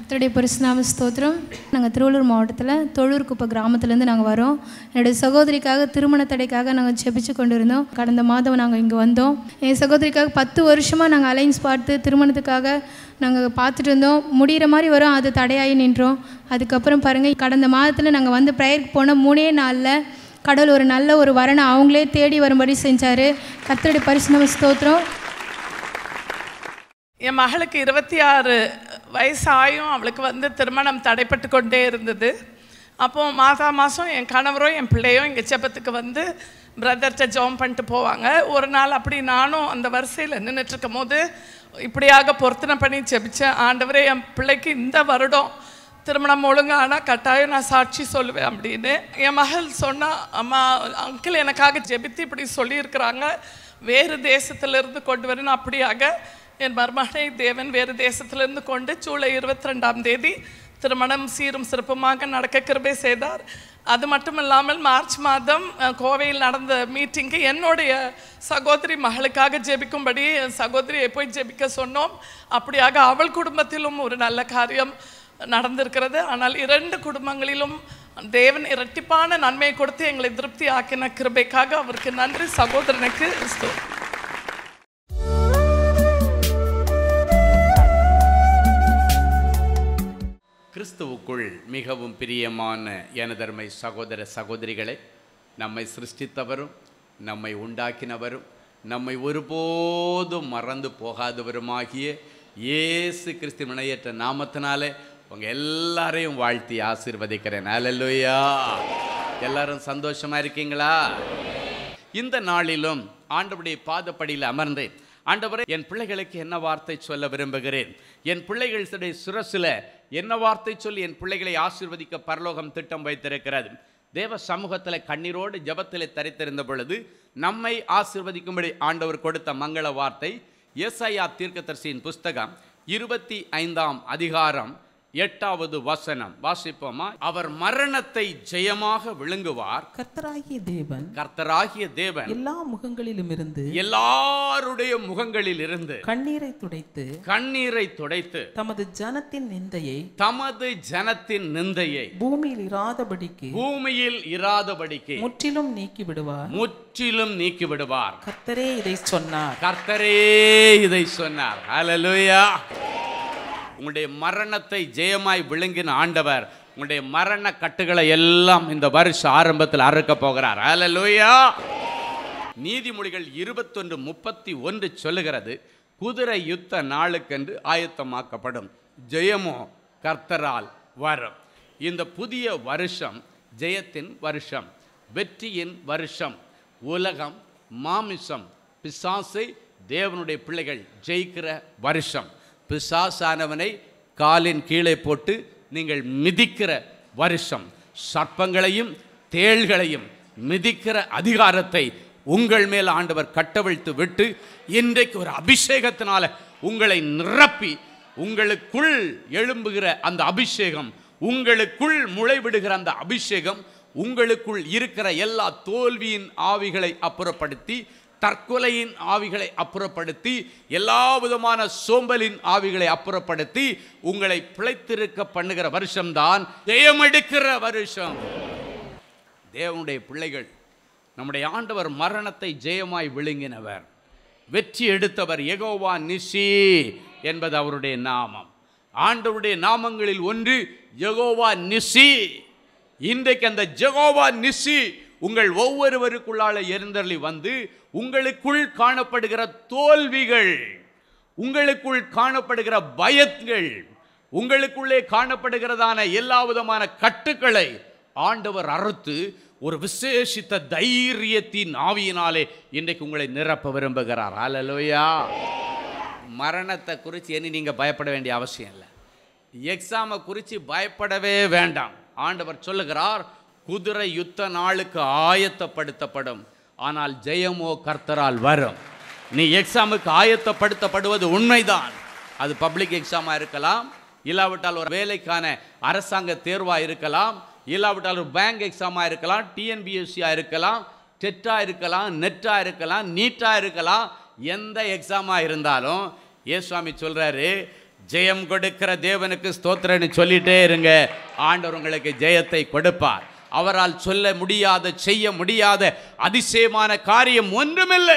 கர்த்தருடைய பரிசுநாம ஸ்தோத்திரம் நாங்கள் திருவள்ளூர் மாவட்டத்தில் தொழூர் குப்பை கிராமத்துலேருந்து நாங்கள் வரோம் என்னுடைய சகோதரிக்காக திருமண தடைக்காக நாங்கள் செபிச்சு கொண்டு இருந்தோம் கடந்த மாதம் நாங்கள் இங்கே வந்தோம் என் சகோதரிக்காக பத்து வருஷமாக நாங்கள் அலைன்ஸ் பார்த்து திருமணத்துக்காக நாங்கள் பார்த்துட்டு இருந்தோம் முடிகிற மாதிரி வரும் அது தடையாகி நின்றோம் அதுக்கப்புறம் பாருங்கள் கடந்த மாதத்தில் நாங்கள் வந்து ப்ரேயருக்கு போன மூணே நாளில் கடவுள் ஒரு நல்ல ஒரு வரனை அவங்களே தேடி வரும்படி செஞ்சார் கர்த்தருடைய பரிசுநாம ஸ்தோத்திரம் என் மகளுக்கு இருபத்தி ஆறு வயசாயும் அவளுக்கு வந்து திருமணம் தடைப்பட்டு கொண்டே இருந்தது அப்போ மாதா மாதம் என் கணவரும் என் பிள்ளையும் இங்கே செப்பத்துக்கு வந்து பிரதர்கிட்ட ஜோம் பண்ணிட்டு போவாங்க ஒரு நாள் அப்படி நானும் அந்த வரிசையில் நின்றுட்டுருக்கும் போது இப்படியாக பொருத்தனை பண்ணி ஜெபிச்சேன் ஆண்டவரே என் பிள்ளைக்கு இந்த வருடம் திருமணம் ஒழுங்கா ஆனால் கட்டாயம் நான் சாட்சி சொல்லுவேன் அப்படின்னு என் மகள் சொன்னா அம்மா அங்கிள் எனக்காக ஜெபித்து இப்படி சொல்லியிருக்கிறாங்க வேறு தேசத்திலிருந்து கொண்டு வரணும் அப்படியாக என் மருமகனை தேவன் வேறு தேசத்திலிருந்து கொண்டு ஜூலை இருபத்தி ரெண்டாம் தேதி திருமணம் சீரும் சிறப்புமாக நடக்க கிருபை செய்தார் அது மட்டும் இல்லாமல் மார்ச் மாதம் அஹ், கோவையில் நடந்த மீட்டிங்கு என்னுடைய சகோதரி மகளுக்காக ஜெபிக்கும்படி என் சகோதரியை போய் ஜெபிக்க சொன்னோம் அப்படியாக அவள் குடும்பத்திலும் ஒரு நல்ல காரியம் நடந்திருக்கிறது ஆனால் இரண்டு குடும்பங்களிலும் தேவன் இரட்டிப்பான நன்மையை கொடுத்து எங்களை திருப்தி ஆக்கின கிருபைக்காக அவருக்கு நன்றி சகோதரனுக்கு ஸ்தோத்திரம். கிறிஸ்துவுக்குள் மிகவும் பிரியமான எனதர்மை சகோதர சகோதரிகளே நம்மை சிருஷ்டித்தவரும் நம்மை உண்டாக்கினவரும் நம்மை ஒருபோதும் மறந்து போகாதவருமாகிய இயேசு கிறிஸ்து இணையற்ற நாமத்தினாலே உங்கள் எல்லாரையும் வாழ்த்தி ஆசீர்வதிக்கிறேன் அல்லேலூயா எல்லாரும் சந்தோஷமா இருக்கீங்களா இந்த நாளிலும் ஆண்டவருடைய பாதப்படியில் அமர்ந்தேன் ஆண்டவரே என் பிள்ளைகளுக்கு என்ன வார்த்தை சொல்ல விரும்புகிறேன் என் பிள்ளைகளுடைய சுரசில் என்ன வார்த்தை சொல்லி என் பிள்ளைகளை ஆசீர்வதிக்க பரலோகம் திட்டம் வைத்திருக்கிறது தேவ சமூகத்தில் கண்ணீரோடு ஜெபத்திலே தரித்திருந்த பொழுது நம்மை ஆசீர்வதிக்கும்படி ஆண்டவர் கொடுத்த மங்கள வார்த்தை ஏசாயா தீர்க்கதரிசியின் புஸ்தகம் இருபத்தி ஐந்தாம் அதிகாரம் எட்டாவது வசனம் வாசிப்போமா அவர் மரணத்தை ஜெயமாக விழுங்குவார் கர்த்தராகிய தேவன் கர்த்தராகிய தேவன் எல்லா முகங்களிலும் இருந்து எல்லாருடைய முகங்களில் இருந்து கண்ணீரை துடைத்து கண்ணீரை துடைத்து தமது ஜனத்தின் நிந்தையை தமது ஜனத்தின் நிந்தையை பூமியில் இராதபடிக்கு பூமியில் இராதபடிக்கு முற்றிலும் நீக்கி விடுவார் முற்றிலும் நீக்கி விடுவார் கர்த்தரே இதை சொன்னார் கர்த்தரே இதை சொன்னார் ஹalleluya உங்களுடைய மரணத்தை ஜெயமாய் விழுங்கின ஆண்டவர் உங்களுடைய மரண கட்டுகளை எல்லாம் இந்த வருஷ ஆரம்பத்தில் அறுக்க போகிறார் ஹalleluya நீதிமொழிகள் இருபத்தொன்று முப்பத்தி ஒன்று சொல்லுகிறது குதிரை யுத்த நாளுக்கென்று ஆயத்தமாக்கப்படும் ஜெயமோ கர்த்தரால் வரும் இந்த புதிய வருஷம் ஜெயத்தின் வருஷம் வெற்றியின் வருஷம் உலகம் மாமிசம் பிசாசை தேவனுடைய பிள்ளைகள் ஜெயிக்கிற வருஷம் பிசாசானவனை காலின் கீழே போட்டு நீங்கள் மிதிக்கிற வருஷம் சர்ப்பங்களையும் தேள்களையும் மிதிக்கிற அதிகாரத்தை உங்கள் மேல் ஆண்டவர் கட்டவிழ்த்து விட்டு இன்றைக்கு ஒரு அபிஷேகத்தினால உங்களை நிரப்பி உங்களுக்குள் எழும்புகிற அந்த அபிஷேகம் உங்களுக்குள் முளைவிடுகிற அந்த அபிஷேகம் உங்களுக்குள் இருக்கிற எல்லா தோல்வியின் ஆவிகளை அப்புறப்படுத்தி தற்கொலையின் ஆவிகளை அப்புறப்படுத்தி எல்லா விதமான சோம்பலின் ஆவிகளை அப்புறப்படுத்தி உங்களை பிழைத்திருக்க பண்ணுகிற வருஷம்தான் ஜெயமெடுக்கிற வருஷம் தேவனுடைய பிள்ளைகள் நம்முடைய ஆண்டவர் மரணத்தை ஜெயமாய் விழுங்கினவர் வெற்றி எடுத்தவர் எகோவா நிசி என்பது அவருடைய நாமம் ஆண்டவருடைய நாமங்களில் ஒன்று யெகோவா நிசி இன்றைக்கு அந்த ஜெகோவா நிசி உங்கள் ஒவ்வொருவருக்குள்ளால எழுந்தருளி வந்து உங்களுக்குள் காணப்படுகிற தோல்விகள் உங்களுக்குள் காணப்படுகிற பயங்கள் உங்களுக்குள்ளே காணப்படுகிறதான எல்லா விதமான கட்டுக்களை ஆண்டவர் அறுத்து ஒரு விசேஷித்த தைரியத்தின் ஆவியினாலே இன்றைக்கு உங்களை நிரப்ப விரும்புகிறார் ஹalleluya மரணத்தை குறித்து இனி நீங்கள் பயப்பட வேண்டிய அவசியம் இல்லை எக்ஸாமை குறித்து பயப்படவே வேண்டாம் ஆண்டவர் சொல்லுகிறார் குதிரை யுத்த நாளுக்கு ஆயத்தப்படுத்தப்படும் ஆனால் ஜெயமோ கர்த்தரால் வரும் நீ எக்ஸாமுக்கு ஆயத்தப்படுத்தப்படுவது உண்மைதான் அது பப்ளிக் எக்ஸாமாக இருக்கலாம் இல்லாவிட்டால் ஒரு வேலைக்கான அரசாங்க தேர்வாக இருக்கலாம் இல்லாவிட்டால் ஒரு பேங்க் எக்ஸாமாக இருக்கலாம் டிஎன்பிஎஸ்சியாக இருக்கலாம் டெட்டாக இருக்கலாம் நெட்டாக இருக்கலாம் நீட்டாக இருக்கலாம் எந்த எக்ஸாமாக இருந்தாலும் ஏசுவாமி சொல்கிறாரு ஜெயம் கொடுக்கிற தேவனுக்கு ஸ்தோத்திரன்னு சொல்லிட்டே இருங்க ஆண்டவர் உங்களுக்கு ஜெயத்தை கொடுப்பார் அவரால் சொல்ல முடியாத செய்ய முடியாத அதிசயமான காரியம் ஒன்றுமில்லை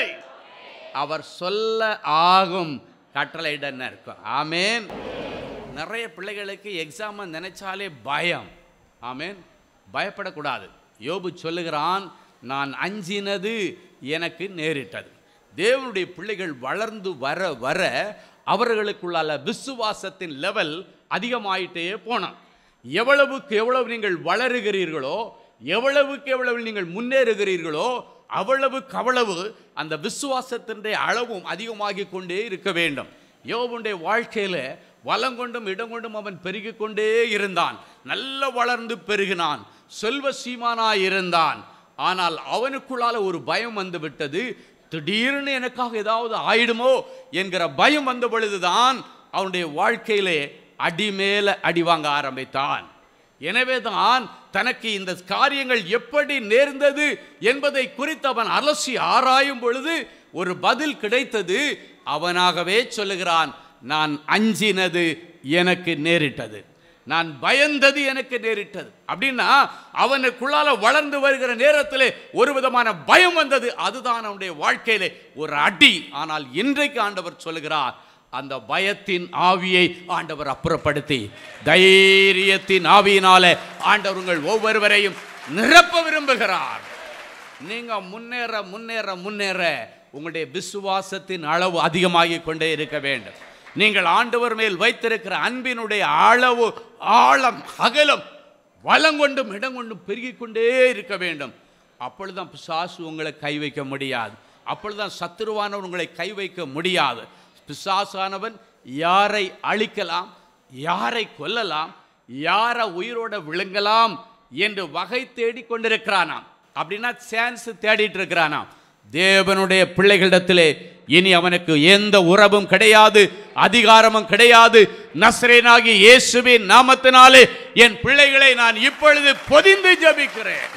அவர் சொல்ல ஆகும் கட்டளையிடன்னு இருக்கும் ஆமேன் நிறைய பிள்ளைகளுக்கு எக்ஸாமை நினைச்சாலே பயம் ஆமேன் பயப்படக்கூடாது யோபு சொல்லுகிறான் நான் அஞ்சினது எனக்கு நேரிட்டது தேவனுடைய பிள்ளைகள் வளர்ந்து வர வர அவர்களுக்குள்ளால விசுவாசத்தின் லெவல் அதிகமாயிட்டே போனான் எவ்வளவுக்கு எவ்வளவு நீங்கள் வளருகிறீர்களோ எவ்வளவுக்கு எவ்வளவு நீங்கள் முன்னேறுகிறீர்களோ அவ்வளவுக்கு அவ்வளவு அந்த விசுவாசத்தினுடைய அளவும் அதிகமாகி கொண்டே இருக்க வேண்டும் யோபுடைய வாழ்க்கையில வலங்கொண்டும் இடங்கொண்டும் அவன் பெருகிக் கொண்டே இருந்தான் நல்ல வளர்ந்து பெருகினான் செல்வ சீமானாய் இருந்தான் ஆனால் அவனுக்குள்ளால ஒரு பயம் வந்து விட்டது திடீர்னு எனக்காக ஏதாவது ஆயிடுமோ என்கிற பயம் வந்த பொழுதுதான் அவனுடைய வாழ்க்கையிலே அடி மேல அடி வாங்க ஆரம்பித்தான் எனவே தான் தனக்கு இந்த காரியங்கள் எப்படி நேர்ந்தது என்பதை குறித்து அவன் அலசி ஆராயும் பொழுது ஒரு பதில் கிடைத்தது அவனாகவே சொல்லுகிறான் நான் அஞ்சினது எனக்கு நேரிட்டது நான் பயந்தது எனக்கு நேரிட்டது அப்படின்னா அவனுக்குள்ளால வளர்ந்து வருகிற நேரத்தில் ஒரு விதமான பயம் வந்தது அதுதான் அவனுடைய வாழ்க்கையிலே ஒரு அடி ஆனால் இன்றைக்கு ஆண்டவர் சொல்லுகிறார் அந்த பயத்தின் ஆவியை ஆண்டவர் அப்புறப்படுத்தி தைரியத்தின் ஆவியினாலே ஆண்டவர் உங்கள் ஒவ்வொருவரையும் நிரப்ப விரும்புகிறார் நீங்க முன்னேற முன்னேற முன்னேற உங்களுடைய விசுவாசத்தின் அளவு அதிகமாகிக் கொண்டே இருக்க வேண்டும் நீங்கள் ஆண்டவர் மேல் வைத்திருக்கிற அன்பினுடைய அளவு ஆழம் அகலம் வளங்கொண்டும் இடங்கொண்டும் பெருகிக் கொண்டே இருக்க வேண்டும் அப்பொழுதுதான் பிசாசு உங்களை கை வைக்க முடியாது அப்பொழுதுதான் சத்துருவானவன் உங்களை கை வைக்க முடியாது பிசாசானவன் யாரை அழிக்கலாம் யாரை கொல்லலாம் யாரை உயிரோட விழுங்கலாம் என்று வகை தேடி கொண்டிருக்கிறானாம் அப்படின்னா சான்ஸ் தேடிட்டு இருக்கிறானாம் தேவனுடைய பிள்ளைகளிடத்திலே இனி அவனுக்கு எந்த உறவும் கிடையாது அதிகாரமும் கிடையாது நஸ்ரேனாகி இயேசுவின் நாமத்தினாலே என் பிள்ளைகளை நான் இப்பொழுது பொதிந்து ஜபிக்கிறேன்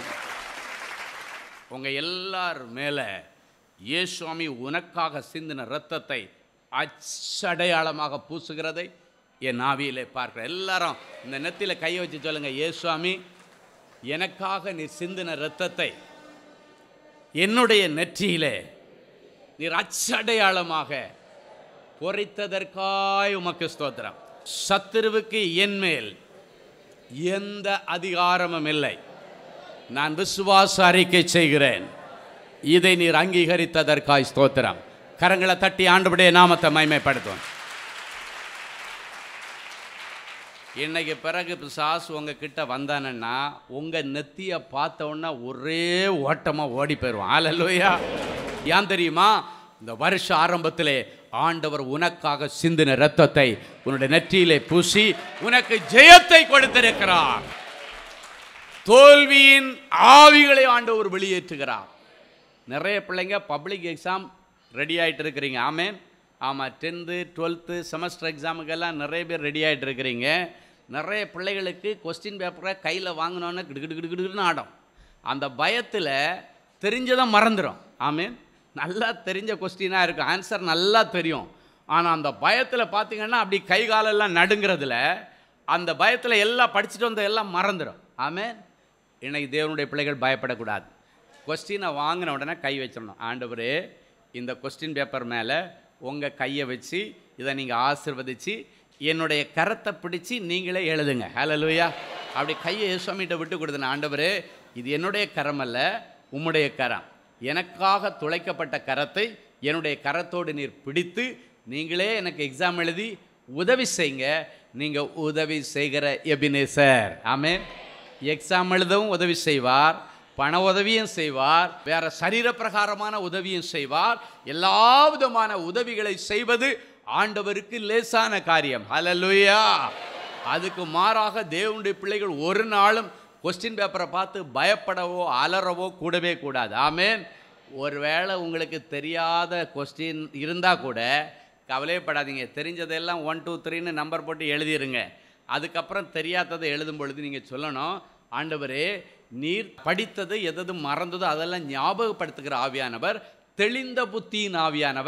உங்க எல்லார் மேல இயேசுவாமி உனக்காக சிந்தின இரத்தத்தை அச்சடையாளமாக பூசுகிறதை என் ஆவியிலே பார்க்கிறேன் எல்லாரும் இந்த நெத்தியில கையை வச்சு சொல்லுங்க இயேசுவாமி எனக்காக நீ சிந்தின இரத்தத்தை என்னுடைய நெற்றியிலே நீர் அச்சடையாளமாக பொறித்ததற்காய் உமக்கு ஸ்தோத்திரம் சத்துருவுக்கு என்மேல் எந்த அதிகாரமும் இல்லை நான் விசுவாச அறிக்கை செய்கிறேன் இதை நீர் அங்கீகரித்ததற்காய் ஸ்தோத்திரம் கரங்களை தட்டி ஆண்டுபடிய நாமத்தை மைமைப்படுத்தும் இன்னைக்கு பிறகு பிசாசு உங்ககிட்ட வந்தானன்னா உங்கள் நெத்தியை பார்த்த உடனே ஒரே ஓட்டமாக ஓடி போயிடுவான் ஆலல்லோயா ஏன் தெரியுமா இந்த வருஷ ஆரம்பத்திலே ஆண்டவர் உனக்காக சிந்தின இரத்தத்தை உன்னுடைய நெற்றியிலே பூசி உனக்கு ஜெயத்தை கொடுத்திருக்கிறார் தோல்வியின் ஆவிகளை ஆண்டவர் வெளியேற்றுகிறார் நிறைய பிள்ளைங்க பப்ளிக் எக்ஸாம் ரெடி ஆகிட்டு இருக்கிறீங்க ஆமேன் ஆமாம் டென்த்து டுவெல்த்து செமஸ்டர் எக்ஸாமுக்கெல்லாம் நிறைய பேர் ரெடி ஆகிட்டு இருக்கிறீங்க நிறைய பிள்ளைகளுக்கு கொஸ்டின் பேப்பரை கையில் வாங்கினோன்னே கிடு கிடு கிடு கிடுன்னு ஆடும் அந்த பயத்தில் தெரிஞ்சதான் மறந்துடும் ஆமேன் நல்லா தெரிஞ்ச கொஸ்டினாக இருக்கும் ஆன்சர் நல்லா தெரியும் ஆனால் அந்த பயத்தில் பார்த்தீங்கன்னா அப்படி கை காலெல்லாம் நடுங்கிறதுல அந்த பயத்தில் எல்லாம் படிச்சுட்டு வந்த எல்லாம் மறந்துடும் ஆமேன் இன்னைக்கு தேவனுடைய பிள்ளைகள் பயப்படக்கூடாது கொஸ்டினை வாங்கின உடனே கை வச்சிடணும் ஆண்டவரே இந்த கொஸ்டின் பேப்பர் மேலே உங்கள் கையை வச்சு இதை நீங்கள் ஆசிர்வதிச்சு என்னுடைய கரத்தை பிடிச்சி நீங்களே எழுதுங்க ஹalleluya அப்படி கையை சுவாமிகிட்ட விட்டு கொடுத்தேன் ஆண்டவரே இது என்னுடைய கரம் அல்ல உம்முடைய கரம் எனக்காக துளைக்கப்பட்ட கரத்தை என்னுடைய கரத்தோடு நீர் பிடித்து நீங்களே எனக்கு எக்ஸாம் எழுதி உதவி செய்யுங்க நீங்கள் உதவி செய்கிற எபினேசர் ஆமென் எக்ஸாம் எழுதவும் உதவி செய்வார் பண உதவியும் செய்வார் வேற சரீர பிரகாரமான உதவியும் செய்வார் எல்லா விதமான உதவிகளை செய்வது ஆண்டவருக்கு லேசான காரியம் ஹalleluya அதுக்கு மாறாக தேவனுடைய பிள்ளைகள் ஒரு நாளும் கொஸ்டின் பேப்பரை பார்த்து பயப்படவோ அலறவோ கூடவே கூடாது ஆமேன் ஒருவேளை உங்களுக்கு தெரியாத கொஸ்டின் இருந்தால் கூட கவலையப்படாதீங்க தெரிஞ்சதெல்லாம் ஒன் டூ த்ரீன்னு நம்பர் போட்டு எழுதிருங்க அதுக்கப்புறம் தெரியாததை எழுதும் பொழுது நீங்கள் சொல்லணும் ஆண்டவரே நீர் படித்தது எதது மறந்ததோ அதெல்லாம் ஞாபகப்படுத்துகிற ஆவியானவர் தெளிந்த புத்தியின் ஆவியானவர்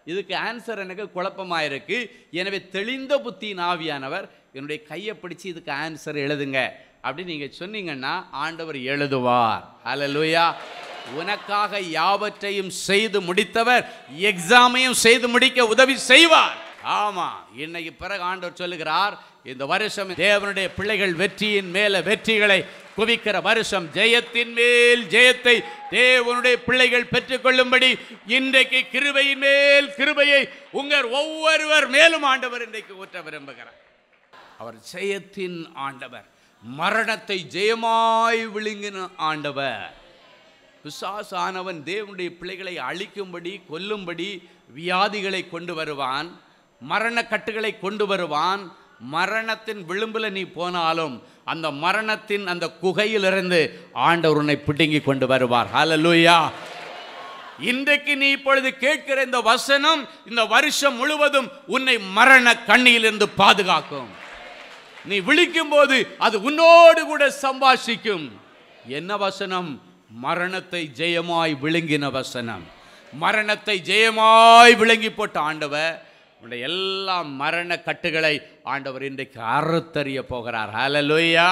இதுக்கு ஆன்சர் எனக்கு குழப்பமாக இருக்கு எனவே தெளிந்த புத்தியின் ஆவியானவர் என்னுடைய கையை பிடிச்சு இதுக்கு ஆன்சர் எழுதுங்க அப்படின்னு நீங்கள் சொன்னீங்கன்னா ஆண்டவர் எழுதுவார் ஹalleluya உனக்காக யாவற்றையும் செய்து முடித்தவர் எக்ஸாமையும் செய்து முடிக்க உதவி செய்வார் ஆமா இன்னைக்கு பிறகு ஆண்டவர் சொல்லுகிறார் இந்த வருஷம் தேவனுடைய பிள்ளைகள் வெற்றியின் மேல வெற்றிகளை குவிக்கிற வருஷம் ஜெயத்தின் மேல் ஜெயத்தை தேவனுடைய பிள்ளைகள் பெற்றுக்கொள்ளும்படி இன்றைக்கு கிருபையின் மேல் கிருபையை உங்கள் ஒவ்வொருவர் மேலும் ஆண்டவர் இன்றைக்கு ஊற்ற விரும்புகிறார் அவர் ஜெயத்தின் ஆண்டவர் மரணத்தை ஜெயமாய் விழுங்கின ஆண்டவர் பிசாசானவன் தேவனுடைய பிள்ளைகளை அழிக்கும்படி கொல்லும்படி வியாதிகளை கொண்டு வருவான் மரணக்கட்டுகளை கொண்டு வருவான் மரணத்தின் விளிம்பில் நீ போனாலும் அந்த மரணத்தின் அந்த குகையிலிருந்து ஆண்டவர் உன்னை பிடுங்கி கொண்டு வருவார் ஹalleluya இன்றைக்கு நீ இப்பொழுது கேட்கிற இந்த வசனம் இந்த வருஷம் முழுவதும் உன்னை மரண கண்ணியிலிருந்து பாதுகாக்கும் நீ விழிக்கும் போது அது உன்னோடு கூட சம்பாஷிக்கும் என்ன வசனம் மரணத்தை ஜெயமாய் விழுங்கின வசனம் மரணத்தை ஜெயமாய் விழுங்கி போட்ட ஆண்டவர் உன்னுடைய எல்லா மரண கட்டுகளை ஆண்டவர் இன்றைக்கு அறுத்தறிய போகிறார் ஹalleluya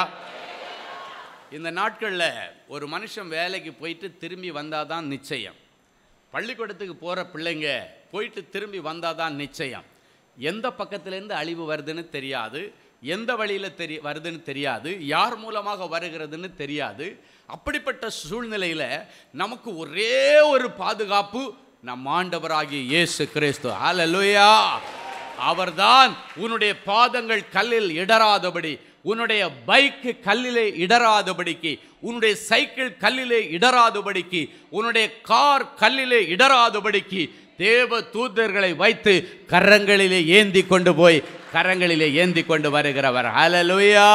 இந்த நாட்களில் ஒரு மனுஷன் வேலைக்கு போயிட்டு திரும்பி வந்தால் தான் நிச்சயம் பள்ளிக்கூடத்துக்கு போகிற பிள்ளைங்க போயிட்டு திரும்பி வந்தால் தான் நிச்சயம் எந்த பக்கத்துலேருந்து அழிவு வருதுன்னு தெரியாது எந்த வழியில் தெரி வருதுன்னு தெரியாது யார் மூலமாக வருகிறதுன்னு தெரியாது அப்படிப்பட்ட சூழ்நிலையில் நமக்கு ஒரே ஒரு பாதுகாப்பு நம் ஆண்டவராகிய இயேசு கிறிஸ்து ஹalleluya அவர்தான் உன்னுடைய பாதங்கள் கல்லில் இடராதபடி உன்னுடைய பைக்கு கல்லிலே இடராதபடிக்கு உன்னுடைய சைக்கிள் கல்லிலே இடராதபடிக்கு உன்னுடைய கார் கல்லிலே இடராதபடிக்கு தேவ தூதர்களை வைத்து கரங்களிலே ஏந்தி கொண்டு போய் கரங்களிலே ஏந்தி கொண்டு வருகிறவர் ஹalleluya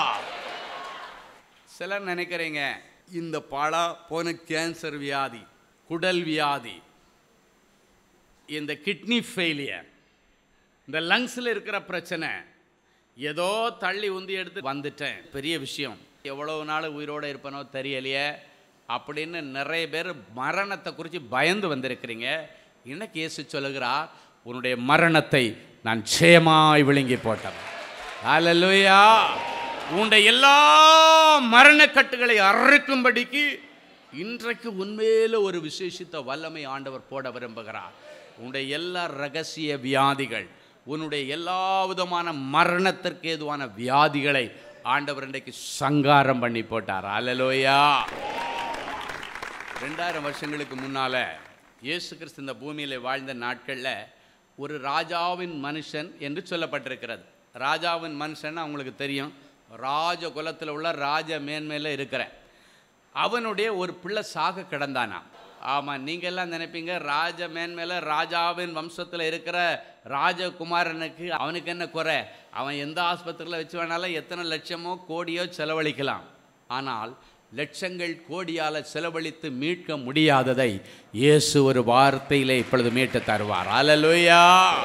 சிலர் நினைக்கிறீங்க இந்த பாலா போன கேன்சர் வியாதி குடல் வியாதி இந்த கிட்னி ஃபெயிலியர் இந்த லங்ஸில் இருக்கிற பிரச்சனை ஏதோ தள்ளி உந்தி எடுத்து வந்துட்டேன் பெரிய விஷயம் எவ்வளவு நாள் உயிரோடு இருப்பனோ தெரியலையே அப்படின்னு நிறைய பேர் மரணத்தை குறித்து பயந்து வந்திருக்கிறீங்க இன்னைக்கு இயேசு சொல்லுகிறார் உன்னுடைய மரணத்தை நான் ஜெயமாய் விழுங்கி போட்டேன் ஹalleluya உன்னுடைய எல்லா மரணக்கட்டுகளை அறுக்கும்படிக்கு இன்றைக்கு உண்மையில ஒரு விசேஷித்த வல்லமை ஆண்டவர் போட விரும்புகிறார் உன்னுடைய எல்லா ரகசிய வியாதிகள் உன்னுடைய எல்லா விதமான மரணத்திற்கு ஏதுவான வியாதிகளை ஆண்டவர் இன்றைக்கு சங்காரம் பண்ணி போட்டார் அலலோயா ரெண்டாயிரம் வருஷங்களுக்கு முன்னால இயேசு கிறிஸ்து இந்த பூமியில் வாழ்ந்த நாட்களில் ஒரு ராஜாவின் மனுஷன் என்று சொல்லப்பட்டிருக்கிறது ராஜாவின் மனுஷன் அவங்களுக்கு தெரியும் ராஜ குலத்தில் உள்ள ராஜ மேன்மையில் இருக்கிற அவனுடைய ஒரு பிள்ளை சாக கிடந்தானாம் ஆமாம் நீங்கள் எல்லாம் நினைப்பீங்க ராஜ மேன்மேல ராஜாவின் வம்சத்தில் இருக்கிற ராஜகுமாரனுக்கு அவனுக்கு என்ன குறை அவன் எந்த ஆஸ்பத்திரியில் வச்சு வேணாலும் எத்தனை லட்சமோ கோடியோ செலவழிக்கலாம் ஆனால் லட்சங்கள் கோடியால் செலவழித்து மீட்க முடியாததை இயேசு ஒரு வார்த்தையிலே இப்பொழுது மீட்டு தருவார் அலலுயா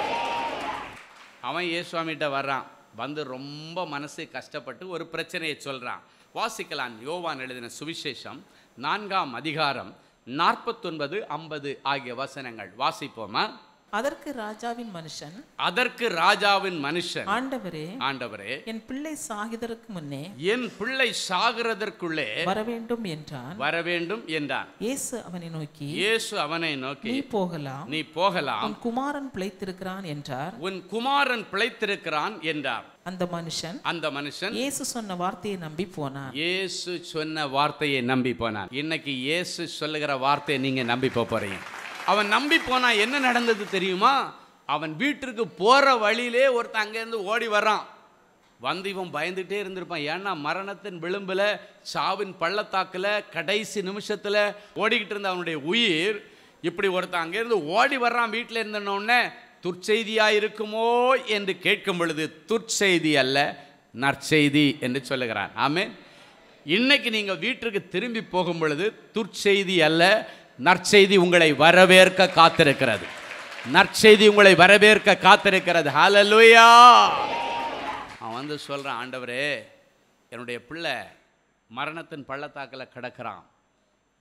அவன் இயேசுவாமிகிட்ட வர்றான் வந்து ரொம்ப மனசு கஷ்டப்பட்டு ஒரு பிரச்சனையை சொல்கிறான் வாசிக்கலாம் யோவான் எழுதின சுவிசேஷம் நான்காம் அதிகாரம் நாற்பத்தொன்பது ஐம்பது ஆகிய வசனங்கள் வாசிப்போமா அதற்கு ராஜாவின் மனுஷன் அதற்கு ராஜாவின் மனுஷன் ஆண்டவரே ஆண்டவரே என் பிள்ளை சாகிதற்கு முன்னே என் பிள்ளை சாகிறதற்குள்ளே வரவேண்டும் என்றான் வர வேண்டும் என்றான் இயேசு அவனை நோக்கி இயேசு அவனை நோக்கி நீ போகலாம் நீ போகலாம் உன் குமாரன் பிழைத்திருக்கிறான் என்றார் உன் குமாரன் பிழைத்திருக்கிறான் என்றார் அந்த மனுஷன் அந்த மனுஷன் இயேசு சொன்ன வார்த்தையை நம்பி போனான் இயேசு சொன்ன வார்த்தையை நம்பி போனான் இன்னைக்கு இயேசு சொல்லுகிற வார்த்தையை நீங்க நம்பி போக போறீங்க அவன் நம்பி போனா என்ன நடந்தது தெரியுமா அவன் வீட்டிற்கு போற வழியிலே ஒருத்தன் அங்கேருந்து ஓடி வர்றான் வந்து இவன் பயந்துட்டே இருந்திருப்பான் ஏன்னா மரணத்தின் விளிம்பில் சாவின் பள்ளத்தாக்கில் கடைசி நிமிஷத்தில் ஓடிக்கிட்டு இருந்த அவனுடைய உயிர் இப்படி ஒருத்தன் அங்கேருந்து ஓடி வர்றான் வீட்டில் இருந்தனோடனே துர்ச்செய்தியாக இருக்குமோ என்று கேட்கும் பொழுது துர்ச்செய்தி அல்ல நற்செய்தி என்று சொல்லுகிறான் ஆமென் இன்னைக்கு நீங்கள் வீட்டிற்கு திரும்பி போகும் பொழுது துர்ச்செய்தி அல்ல நற்செய்தி உங்களை வரவேற்க காத்திருக்கிறது நற்செய்தி உங்களை வரவேற்க காத்திருக்கிறது ஹalleluya அவன் வந்து சொல்கிறான் ஆண்டவரே என்னுடைய பிள்ளை மரணத்தின் பள்ளத்தாக்கில் கிடக்கிறான்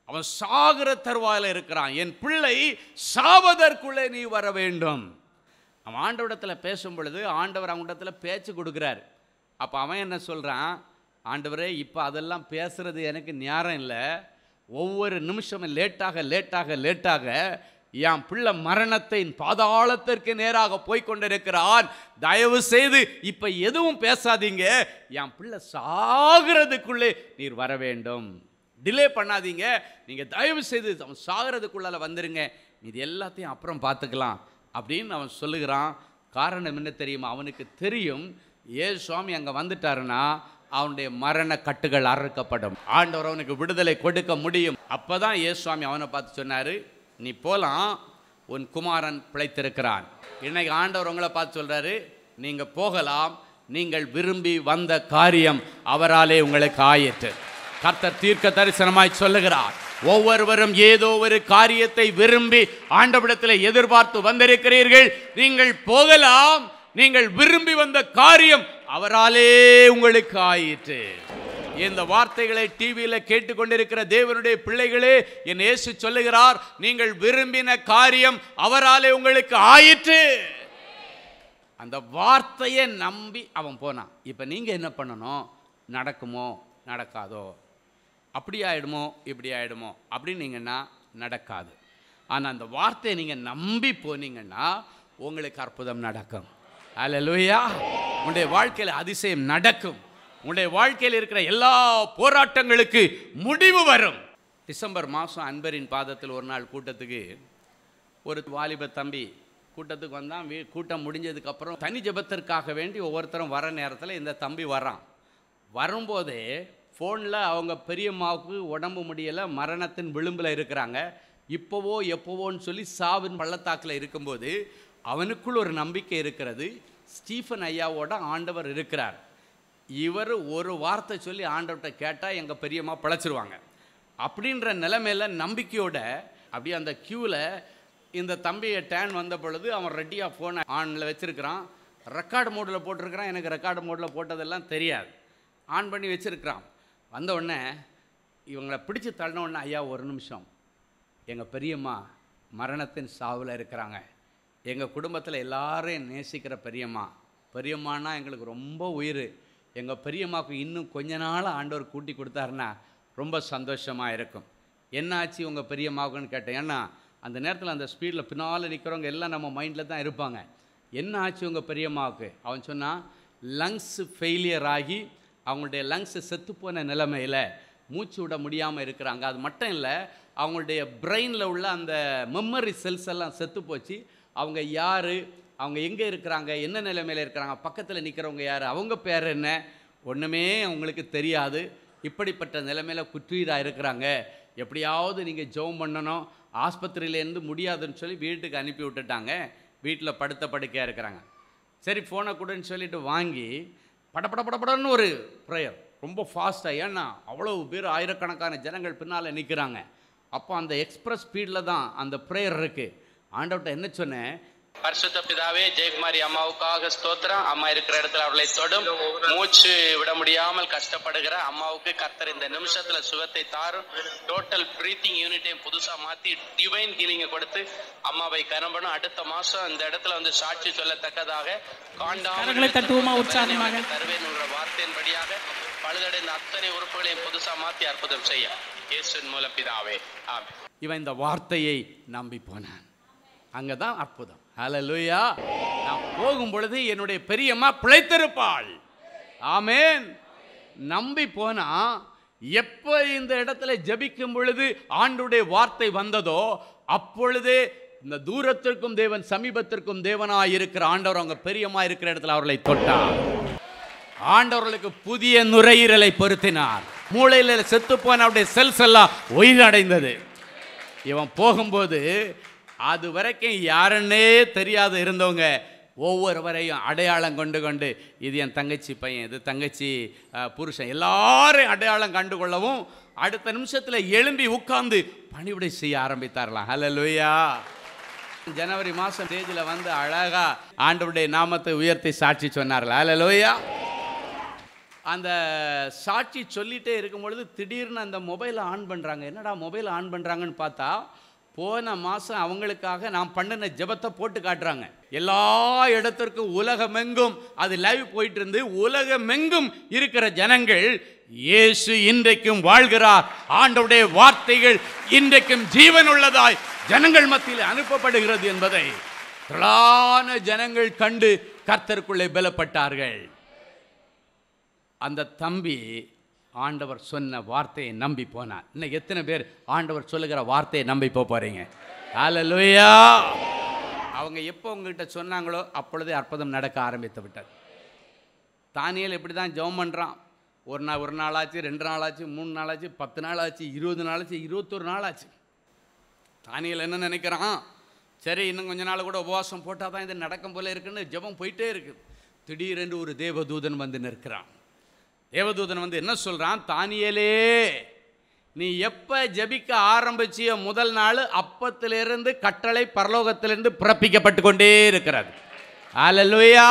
அவன் சாகிற தருவாயில் இருக்கிறான் என் பிள்ளை சாவதற்குள்ளே நீ வர வேண்டும் அவன் ஆண்டவரிடத்தில் பேசும் பொழுது ஆண்டவர் அவனிடத்தில் பேச்சு கொடுக்குறார் அப்போ அவன் என்ன சொல்கிறான் ஆண்டவரே இப்போ அதெல்லாம் பேசுறது எனக்கு நேரம் இல்லை ஒவ்வொரு நிமிஷமும் லேட்டாக லேட்டாக லேட்டாக என் பிள்ளை மரணத்தின் பாதாளத்திற்கு நேராக போய் கொண்டிருக்கிறான் தயவு செய்து இப்போ எதுவும் பேசாதீங்க என் பிள்ளை சாகிறதுக்குள்ளே நீர் வர வேண்டும் டிலே பண்ணாதீங்க நீங்கள் தயவு செய்து அவன் சாகிறதுக்குள்ளால வந்துருங்க இது எல்லாத்தையும் அப்புறம் பார்த்துக்கலாம் அப்படின்னு அவன் சொல்லுகிறான் காரணம் என்ன தெரியுமா அவனுக்கு தெரியும் ஏ சுவாமி அங்கே வந்துட்டாருன்னா அவனுடைய மரண கட்டுகள் அறுக்கப்படும் ஆண்டவர் அவனுக்கு விடுதலை கொடுக்க முடியும் அப்பதான் ஏ சுவாமி அவனை பார்த்து சொன்னாரு நீ போலாம் உன் குமாரன் பிழைத்திருக்கிறான் இன்னைக்கு ஆண்டவர் உங்களை பார்த்து சொல்றாரு நீங்க போகலாம் நீங்கள் விரும்பி வந்த காரியம் அவராலே உங்களுக்கு ஆயிற்று கர்த்தர் தீர்க்க தரிசனமாய் சொல்லுகிறார் ஒவ்வொருவரும் ஏதோ ஒரு காரியத்தை விரும்பி ஆண்டவிடத்தில் எதிர்பார்த்து வந்திருக்கிறீர்கள் நீங்கள் போகலாம் நீங்கள் விரும்பி வந்த காரியம் அவராலே உங்களுக்கு ஆயிற்று இந்த வார்த்தைகளை டிவியில் கேட்டுக்கொண்டிருக்கிற தேவனுடைய பிள்ளைகளே என் இயேசு சொல்லுகிறார் நீங்கள் விரும்பின காரியம் அவராலே உங்களுக்கு ஆயிற்று அந்த வார்த்தையை நம்பி அவன் போனான் இப்போ நீங்கள் என்ன பண்ணணும் நடக்குமோ நடக்காதோ அப்படி ஆயிடுமோ இப்படி ஆயிடுமோ அப்படின்னீங்கன்னா நடக்காது ஆனால் அந்த வார்த்தையை நீங்கள் நம்பி போனீங்கன்னா உங்களுக்கு அற்புதம் நடக்கும் அல்லேலூயா உங்களுடைய வாழ்க்கையில் அதிசயம் நடக்கும் உங்களுடைய வாழ்க்கையில் இருக்கிற எல்லா போராட்டங்களுக்கு முடிவு வரும் டிசம்பர் மாதம் அன்பரின் பாதத்தில் ஒரு நாள் கூட்டத்துக்கு ஒரு வாலிப தம்பி கூட்டத்துக்கு வந்தான் வீ கூட்டம் முடிஞ்சதுக்கப்புறம் தனி ஜெபத்திற்காக வேண்டி ஒவ்வொருத்தரும் வர நேரத்தில் இந்த தம்பி வரான் வரும்போதே ஃபோனில் அவங்க பெரியம்மாவுக்கு உடம்பு முடியலை மரணத்தின் விளிம்பில் இருக்கிறாங்க இப்போவோ எப்போவோன்னு சொல்லி சாவின் பள்ளத்தாக்கில் இருக்கும்போது அவனுக்குள் ஒரு நம்பிக்கை இருக்கிறது ஸ்டீஃபன் ஐயாவோட ஆண்டவர் இருக்கிறார் இவர் ஒரு வார்த்தை சொல்லி ஆண்டவர்கிட்ட கேட்டால் எங்கள் பெரியம்மா பிழைச்சிருவாங்க அப்படின்ற நிலைமையில நம்பிக்கையோட அப்படியே அந்த க்யூவில் இந்த தம்பியை டேன் வந்த பொழுது அவன் ரெடியாக ஃபோனை ஆனில் வச்சுருக்கிறான் ரெக்கார்டு மோடில் போட்டிருக்கிறான் எனக்கு ரெக்கார்டு மோடில் போட்டதெல்லாம் தெரியாது ஆன் பண்ணி வச்சுருக்கிறான் வந்த உடனே இவங்களை பிடிச்சி தள்ளின உடனே ஐயா ஒரு நிமிஷம் எங்கள் பெரியம்மா மரணத்தின் சாவில் இருக்கிறாங்க எங்கள் குடும்பத்தில் எல்லாரையும் நேசிக்கிற பெரியம்மா பெரியம்மானா எங்களுக்கு ரொம்ப உயிர் எங்கள் பெரியம்மாவுக்கு இன்னும் கொஞ்ச நாள் ஆண்டவர் கூட்டி கொடுத்தாருன்னா ரொம்ப சந்தோஷமாக இருக்கும் என்ன ஆச்சு உங்கள் பெரியம்மாவுக்குன்னு கேட்டேன் ஏன்னா அந்த நேரத்தில் அந்த ஸ்பீடில் பின்னால் நிற்கிறவங்க எல்லாம் நம்ம மைண்டில் தான் இருப்பாங்க என்ன ஆச்சு உங்கள் பெரியம்மாவுக்கு அவன் சொன்னான் லங்ஸ் ஃபெயிலியர் ஆகி அவங்களுடைய லங்ஸ் செத்துப்போன நிலைமையில் மூச்சு விட முடியாமல் இருக்கிறாங்க அது மட்டும் இல்லை அவங்களுடைய பிரெயினில் உள்ள அந்த மெமரி செல்ஸ் எல்லாம் செத்து போச்சு அவங்க யார் அவங்க எங்கே இருக்கிறாங்க என்ன நிலைமையில் இருக்கிறாங்க பக்கத்தில் நிற்கிறவங்க யார் அவங்க பேர் என்ன ஒன்றுமே அவங்களுக்கு தெரியாது இப்படிப்பட்ட நிலைமையில் குற்றுயிராக இருக்கிறாங்க எப்படியாவது நீங்கள் ஜெபம் பண்ணணும் ஆஸ்பத்திரியிலேருந்து முடியாதுன்னு சொல்லி வீட்டுக்கு அனுப்பி விட்டுட்டாங்க வீட்டில் படுத்த படுக்கையாக இருக்கிறாங்க சரி ஃபோனை கொடுன்னு சொல்லிட்டு வாங்கி படபட படபடன்னு ஒரு ப்ரேயர் ரொம்ப ஃபாஸ்ட்டாக ஏன்னா அவ்வளோ பேர் ஆயிரக்கணக்கான ஜனங்கள் பின்னால் நிற்கிறாங்க அப்போ அந்த எக்ஸ்பிரஸ் ஸ்பீடில் தான் அந்த ப்ரேயர் இருக்குது ஆண்டவர்கிட்ட என்ன சொன்னேன் பரிசுத்த பிதாவே ஜெயக்குமாரி அம்மாவுக்காக ஸ்தோத்திரம் அம்மா இருக்கிற இடத்துல அவளை தொடும் மூச்சு விட முடியாமல் கஷ்டப்படுகிற அம்மாவுக்கு கர்த்தர் இந்த நிமிஷத்துல சுகத்தை தாரும் டோட்டல் பிரீத்திங் யூனிட்டையும் புதுசா மாத்தி டிவைன் ஹீலிங்கை கொடுத்து அம்மாவை கரம்பணும் அடுத்த மாசம் இந்த இடத்துல வந்து சாட்சி சொல்லத்தக்கதாக கரங்களை தட்டுவோமா உற்சாகமாக? தருவேன் என்ற வார்த்தையின்படியாக பழுதடைந்த அத்தனை உறுப்புகளையும் புதுசா மாத்தி அற்புதம் செய்ய இயேசுவின் மூலம் பிதாவே ஆமென் இவன் இந்த வார்த்தையை நம்பி போனான் அங்கே தான் அற்புதம் ஹalleluya நான் போகும் பொழுது என்னுடைய பெரியம்மா பிழைத்திருப்பாள் ஆமென் நம்பி போனா எப்போ இந்த இடத்துல ஜெபிக்கும் பொழுது ஆண்டுடைய வார்த்தை வந்ததோ அப்பொழுதே இந்த தூரத்திற்கும் தேவன் சமீபத்திற்கும் தேவனாய் இருக்கிற ஆண்டவர் அவங்க பெரியம்மா இருக்கிற இடத்துல அவர்களை தொட்டார் ஆண்டவர்களுக்கு புதிய நுரையீரலை பொருத்தினார் மூளையில் செத்துப்போன அவருடைய செல்ஸ் எல்லாம் உயிரடைந்தது இவன் போகும்போது அது வரைக்கும் யாருன்னே தெரியாத இருந்தவங்க ஒவ்வொருவரையும் அடையாளம் கொண்டு கொண்டு இது என் தங்கச்சி பையன் இது தங்கச்சி அஹ், புருஷன் எல்லாரையும் அடையாளம் கண்டு கொள்ளவும் அடுத்த நிமிஷத்தில் எழும்பி உட்கார்ந்து பணிவிடை செய்ய ஆரம்பித்தாரலாம் ஹalleluya ஜனவரி மாதம் ஸ்டேஜில் வந்து அழகா ஆண்டவருடைய நாமத்தை உயர்த்தி சாட்சி சொன்னார்கள் ஹalleluya அந்த சாட்சி சொல்லிட்டே இருக்கும் பொழுது திடீர்னு அந்த மொபைலை ஆன் பண்ணுறாங்க என்னடா மொபைல் ஆன் பண்ணுறாங்கன்னு பார்த்தா போன மாதம் அவங்களுக்காக நான் பண்ணின ஜெபத்தை போட்டு காட்டுறாங்க எல்லா இடத்திற்கும் உலகமெங்கும் அது லைவ் போயிட்டு இருந்து உலகமெங்கும் இருக்கிற ஜனங்கள் இயேசு இன்றைக்கும் வாழ்கிறார் ஆண்டவருடைய வார்த்தைகள் இன்றைக்கும் ஜீவனுள்ளதாய் ஜனங்கள் மத்தியில் அனுப்பப்படுகிறது என்பதை திரளான ஜனங்கள் கண்டு கர்த்தருக்குள்ளே பலப்பட்டார்கள் அந்த தம்பி ஆண்டவர் சொன்ன வார்த்தையை நம்பி போனான் இன்னைக்கு எத்தனை பேர் ஆண்டவர் சொல்லுகிற வார்த்தையை நம்பி போக போறீங்க ஹalleluya அவங்க எப்போ உங்ககிட்ட சொன்னாங்களோ அப்பொழுதே அற்புதம் நடக்க ஆரம்பித்து விட்டது தானியல் இப்படி தான் ஜெபம் பண்ணுறான் ஒரு நாள் ஒரு நாளாச்சு ரெண்டு நாளாச்சு மூணு நாளாச்சு பத்து நாள் ஆச்சு இருபது நாளாச்சு இருபத்தொரு நாள் ஆச்சு தானியல் என்ன நினைக்கிறான் சரி இன்னும் கொஞ்ச நாள் கூட உபவாசம் போட்டால் தான் இது நடக்கும் போல இருக்குன்னு ஜெபம் போயிட்டே இருக்கு திடீரென்று ஒரு தேவதூதன் வந்து நிற்கிறான் தேவதூதன் வந்து என்ன சொல்கிறான் தானியலே நீ எப்போ ஜெபிக்க ஆரம்பிச்சிய முதல் நாள் அப்பத்திலிருந்து கட்டளை பரலோகத்திலிருந்து பிறப்பிக்கப்பட்டு கொண்டே இருக்கிறது அல்லேலூயா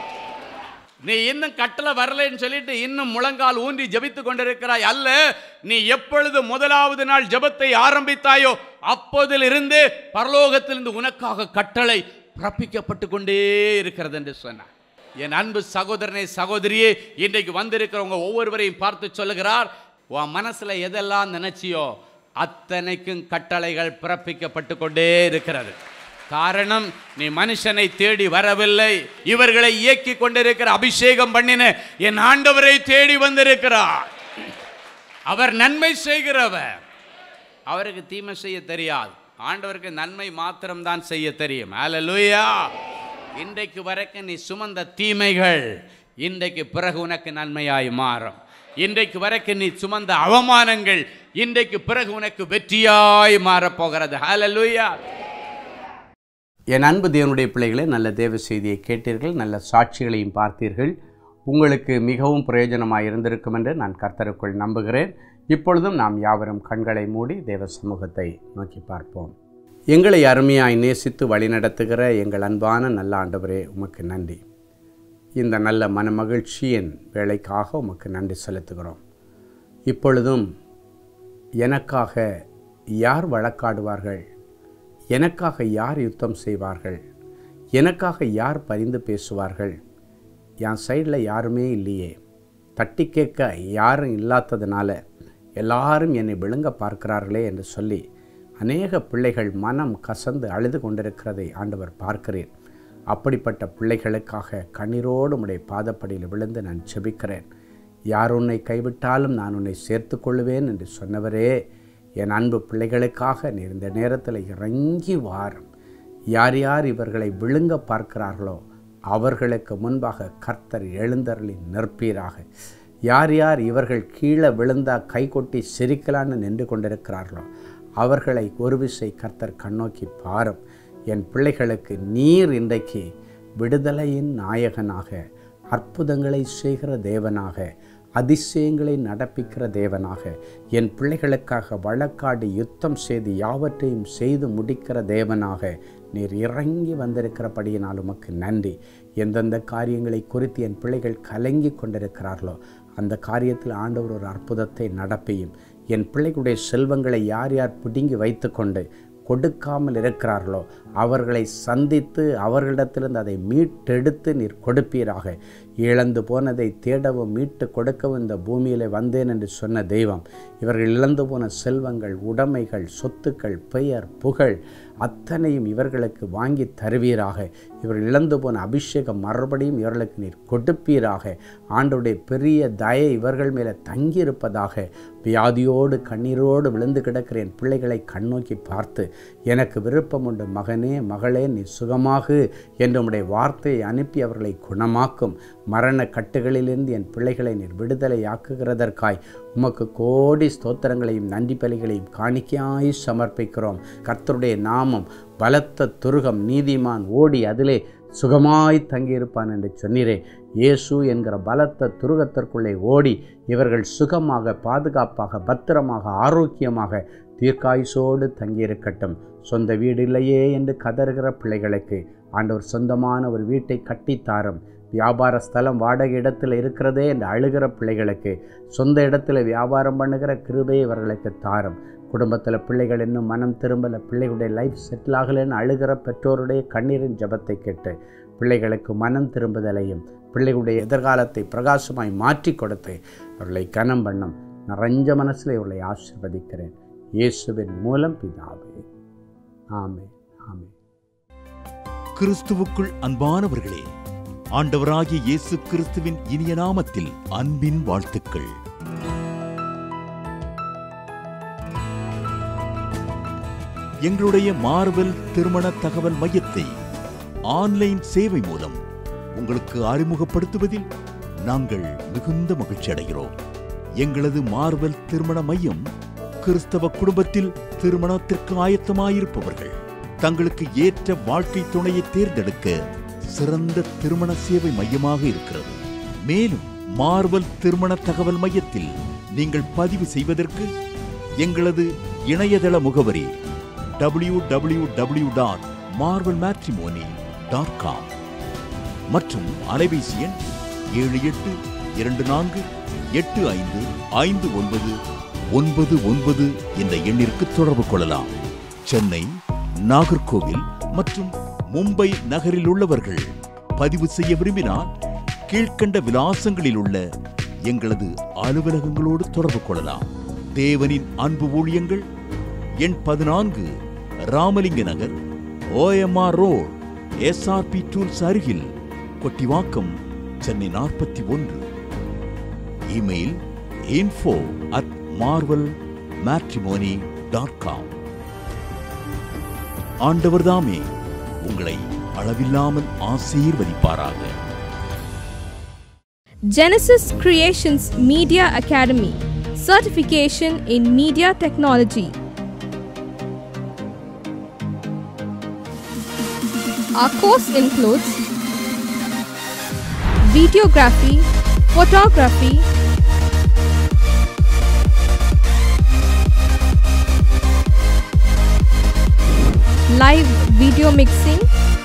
நீ இன்னும் கட்டளை வரலைன்னு சொல்லிட்டு இன்னும் முழங்கால் ஊன்றி ஜெபித்து கொண்டிருக்கிறாய் அல்ல நீ எப்பொழுது முதலாவது நாள் ஜெபத்தை ஆரம்பித்தாயோ அப்போதிலிருந்து பரலோகத்திலிருந்து உனக்காக கட்டளை பிறப்பிக்கப்பட்டு கொண்டே இருக்கிறது என்று சொன்னார் என் அன்பு சகோதரனே சகோதரியே இன்றைக்கு வந்திருக்கிறவங்க ஒவ்வொருவரையும் பார்த்து சொல்லுகிறார் உன் மனசுல எதெல்லாம் நினைச்சியோ அத்தனைக்கும் கட்டளைகள் பிறப்பிக்கப்பட்டு கொண்டே இருக்கிறது காரணம் நீ மனுஷனை தேடி வரவில்லை இவர்களை இயக்கி கொண்டிருக்கிற அபிஷேகம் பண்ணின என் ஆண்டவரை தேடி வந்திருக்கிறார் அவர் நன்மை செய்கிறவர் அவருக்கு தீமை செய்ய தெரியாது ஆண்டவருக்கு நன்மை மாத்திரம்தான் செய்ய தெரியும் அல்லேலூயா இன்றைக்கு வரைக்கும் நீ சுமந்த தீமைகள் இன்றைக்கு பிறகு உனக்கு நன்மையாய் மாறும் இன்றைக்கு வரைக்கும் நீ சுமந்த அவமானங்கள் இன்றைக்கு பிறகு உனக்கு வெற்றியாய் மாறப்போகிறது ஹalleluya என் அன்பு தேவனுடைய பிள்ளைகளே நல்ல தேவ செய்தியை கேட்டீர்கள் நல்ல சாட்சிகளையும் பார்த்தீர்கள் உங்களுக்கு மிகவும் பிரயோஜனமாக இருந்திருக்கும் என்று நான் கர்த்தருக்குள் நம்புகிறேன் இப்பொழுதும் நாம் யாவரும் கண்களை மூடி தேவ சமூகத்தை நோக்கி பார்ப்போம் எங்களை அருமையாய் நேசித்து வழிநடத்துகிற எங்கள் அன்பான நல்ல ஆண்டவரே உமக்கு நன்றி இந்த நல்ல மனமகிழ்ச்சியின் வேலைக்காக உமக்கு நன்றி செலுத்துகிறோம் இப்பொழுதும் எனக்காக யார் வழக்காடுவார்கள் எனக்காக யார் யுத்தம் செய்வார்கள் எனக்காக யார் பரிந்து பேசுவார்கள் என் சைடில் யாருமே இல்லையே தட்டி கேட்க யாரும் இல்லாததுனால எல்லாரும் என்னை விழுங்க பார்க்கிறார்களே என்று சொல்லி அநேக பிள்ளைகள் மனம் கசந்து அழுது கொண்டிருக்கிறதை ஆண்டவர் பார்க்கிறேன் அப்படிப்பட்ட பிள்ளைகளுக்காக கண்ணீரோடு உடைய பாதப்படியில் விழுந்து நான் செபிக்கிறேன் யார் உன்னை கைவிட்டாலும் நான் உன்னை சேர்த்து கொள்வேன் என்று சொன்னவரே என் அன்பு பிள்ளைகளுக்காக நீர் இந்த நேரத்தில் இறங்கி வாரும் யார் யார் இவர்களை விழுங்க பார்க்கிறார்களோ அவர்களுக்கு முன்பாக கர்த்தர் எழுந்தருளி நிற்பீராக யார் யார் இவர்கள் கீழே விழுந்தா கை கொட்டி சிரிக்கலான்னு நின்று கொண்டிருக்கிறார்களோ அவர்களை ஒரு விசை கர்த்தர் கண்ணோக்கி பாரும் என் பிள்ளைகளுக்கு நீர் இன்றைக்கு விடுதலையின் நாயகனாக அற்புதங்களை செய்கிற தேவனாக அதிசயங்களை நடப்பிக்கிற தேவனாக என் பிள்ளைகளுக்காக வழக்காடி யுத்தம் செய்து யாவற்றையும் செய்து முடிக்கிற தேவனாக நீர் இறங்கி வந்திருக்கிறபடியினால் உமக்கு நன்றி எந்தெந்த காரியங்களை குறித்து என் பிள்ளைகள் கலங்கி கொண்டிருக்கிறார்களோ அந்த காரியத்தில் ஆண்டவர் ஒரு அற்புதத்தை நடப்பியும் என் பிள்ளைகளுடைய செல்வங்களை யார் யார் பிடுங்கி வைத்துக்கொண்டு கொடுக்காமல் இருக்கிறார்களோ அவர்களை சந்தித்து அவர்களிடத்திலிருந்து அதை மீட்டெடுத்து நீர் கொடுப்பீராக இழந்து போனதை தேடவும் மீட்டு கொடுக்கவும் இந்த பூமியில் வந்தேன் என்று சொன்ன தெய்வம் இவர்கள் இழந்து போன செல்வங்கள் உடைமைகள் சொத்துக்கள் பெயர் புகழ் அத்தனையும் இவர்களுக்கு வாங்கி தருவீராக இவர்கள் இழந்து போன அபிஷேகம் மறுபடியும் இவர்களுக்கு நீர் கொடுப்பீராக ஆண்டுடைய பெரிய தயை இவர்கள் மேலே தங்கியிருப்பதாக வியாதியோடு கண்ணீரோடு விழுந்து கிடக்கிற என் பிள்ளைகளை கண்ணோக்கி பார்த்து எனக்கு விருப்பம் உண்டு மகனே மகளே நீ சுகமாகு என்று உம்முடைய வார்த்தையை அனுப்பி அவர்களை குணமாக்கும் மரண கட்டுகளிலிருந்து என் பிள்ளைகளை நீர் விடுதலையாக்குகிறதற்காய் உமக்கு கோடி ஸ்தோத்திரங்களையும் நன்றி பலிகளையும் காணிக்கையாய் சமர்ப்பிக்கிறோம் கர்த்தருடைய நாமம் பலத்த துருகம் நீதிமான் ஓடி அதிலே சுகமாய் தங்கியிருப்பான் என்று சொன்னீரே இயேசு என்கிற பலத்த துருகத்திற்குள்ளே ஓடி இவர்கள் சுகமாக பாதுகாப்பாக பத்திரமாக ஆரோக்கியமாக தீர்க்காயுசோடு தங்கியிருக்கட்டும் சொந்த வீடு இல்லையே என்று கதறுகிற பிள்ளைகளுக்கு ஆண்டவர் சொந்தமான ஒரு வீட்டை கட்டித்தாரும் வியாபார ஸ்தலம் வாடகை இடத்துல இருக்கிறதே என்று அழுகிற பிள்ளைகளுக்கு சொந்த இடத்துல வியாபாரம் பண்ணுகிற கிருபையை இவர்களுக்கு தாரும் குடும்பத்தில் பிள்ளைகள் இன்னும் மனம் திரும்பலை பிள்ளைகளுடைய லைஃப் செட்டில் ஆகலைன்னு அழுகிற பெற்றோருடைய கண்ணீரின் ஜெபத்தை கேட்டு பிள்ளைகளுக்கு மனம் திரும்புதலையும் பிள்ளைகளுடைய எதிர்காலத்தை பிரகாசமாய் மாற்றி கொடுத்து அவர்களை கனம் பண்ணும் நிறைஞ்ச மனசில் இவர்களை ஆசிர்வதிக்கிறேன் இயேசுவின் மூலம் பிதாவே ஆமே ஆமே கிறிஸ்துவுக்குள் அன்பானவர்களே ஆண்டவராகிய இயேசு கிறிஸ்துவின் இனிய நாமத்தில் அன்பின் வாழ்த்துக்கள் எங்களுடைய மார்வெல் திருமண தகவல் மையத்தை ஆன்லைன் சேவை மூலம் உங்களுக்கு அறிமுகப்படுத்துவதில் நாங்கள் மிகுந்த மகிழ்ச்சி அடைகிறோம் எங்களது மார்வெல் திருமண மையம் கிறிஸ்தவ குடும்பத்தில் திருமணத்திற்கு ஆயத்தமாயிருப்பவர்கள் தங்களுக்கு ஏற்ற வாழ்க்கை துணையை தேர்ந்தெடுக்க சிறந்த திருமண சேவை மையமாக இருக்கிறது மேலும் மார்வல் திருமண தகவல் மையத்தில் நீங்கள் பதிவு செய்வதற்கு எங்களது இணையதள முகவரி W W W dot Marvel matrimony dot com மற்றும் அலைபேசி எண் ஏழு எட்டு இரண்டு நான்கு எட்டு ஐந்து ஐந்து ஒன்பது ஒன்பது ஒன்பது என்ற எண்ணிற்கு தொடர்பு கொள்ளலாம் சென்னை நாகர்கோவில் மற்றும் மும்பை நகரில் உள்ளவர்கள் பதிவு செய்ய விரும்பினால் கீழ்க்கண்ட விலாசங்களில் உள்ள எங்களது அலுவலகங்களோடு தொடர்பு கொள்ளலாம் தேவனின் அன்பு ஊழியங்கள் எண் பதினான்கு Ramalinga Nagar OMR road SRP tools அருகில் கொட்டிவாக்கம் சென்னை நாற்பத்தி ஒன்று email info at Marvel matrimony dot com ஆண்டவர்தாமே உங்களை அளவில்லாமல் ஆசீர்வதிப்பாராக Genesis Creations Media Academy Certification in Media Technology. Our course includes videography, photography, live video mixing,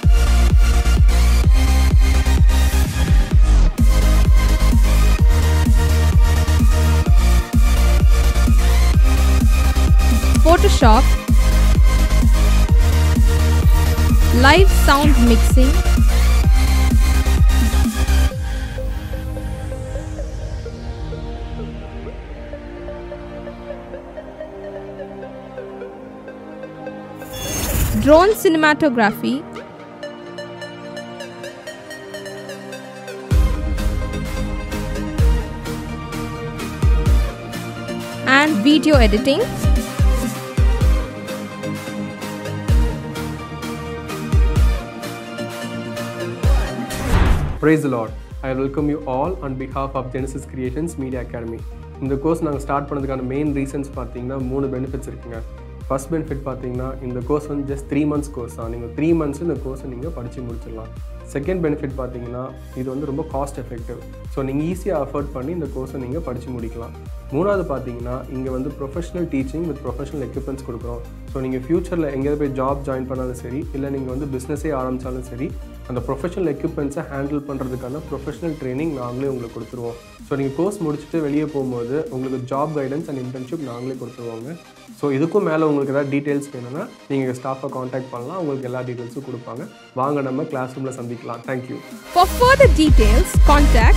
Photoshop, live sound mixing, drone cinematography, and video editing. Praise the Lord. I welcome you all on behalf of Genesis Creations Media Academy. இந்த course நாங்கள் start பண்ணதுக்கான main reasons பார்த்தீங்கன்னா மூணு benefits இருக்குங்க first benefit பார்த்தீங்கன்னா இந்த course வந்து just three months course தான் நீங்கள் த்ரீ மந்த்ஸ் இந்த கோர்ஸை நீங்கள் படித்து முடிச்சிடலாம் செகண்ட் பெனிஃபிட் பார்த்தீங்கன்னா இது வந்து ரொம்ப காஸ்ட் எஃபெக்டிவ் ஸோ நீங்கள் ஈஸியாக அஃபோர்ட் பண்ணி இந்த கோர்ஸை நீங்கள் படித்து முடிக்கலாம் மூணாவது பார்த்தீங்கன்னா இங்கே வந்து professional teaching with professional equipments கொடுக்குறோம் ஸோ நீங்கள் ஃப்யூச்சரில் எங்கேயாவது போய் ஜாப் ஜாயின் பண்ணாலும் சரி இல்லை நீங்கள் வந்து பிஸ்னஸே ஆரம்பித்தாலும் சரி அந்த ப்ரொஃபஷனல் எக்யூப்மெண்ட்ஸை ஹேண்டில் பண்ணுறதுக்கான ப்ரொஃபஷனல் ட்ரைனிங் நாங்களே உங்களுக்கு கொடுத்துருவோம் ஸோ நீங்கள் கோர்ஸ் முடிச்சுட்டு வெளியே போகும்போது உங்களுக்கு ஜாப் கைடன்ஸ் அண்ட் இன்டர்ன்ஷிப் நாங்களே கொடுத்துருவாங்க ஸோ இதுக்கும் மேலே உங்களுக்கு ஏதாவது டீட்டெயில்ஸ் வேணும்னா நீங்கள் ஸ்டாஃபை காண்டாக்ட் பண்ணலாம் உங்களுக்கு எல்லா டீட்டெயில்ஸும் கொடுப்பாங்க வாங்க நம்ம கிளாஸ் ரூமில் சந்திக்கலாம் thank you For further details, contact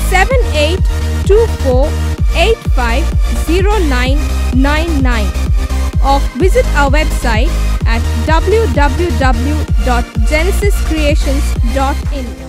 7824850999 or visit our website at www.genesiscreations.in.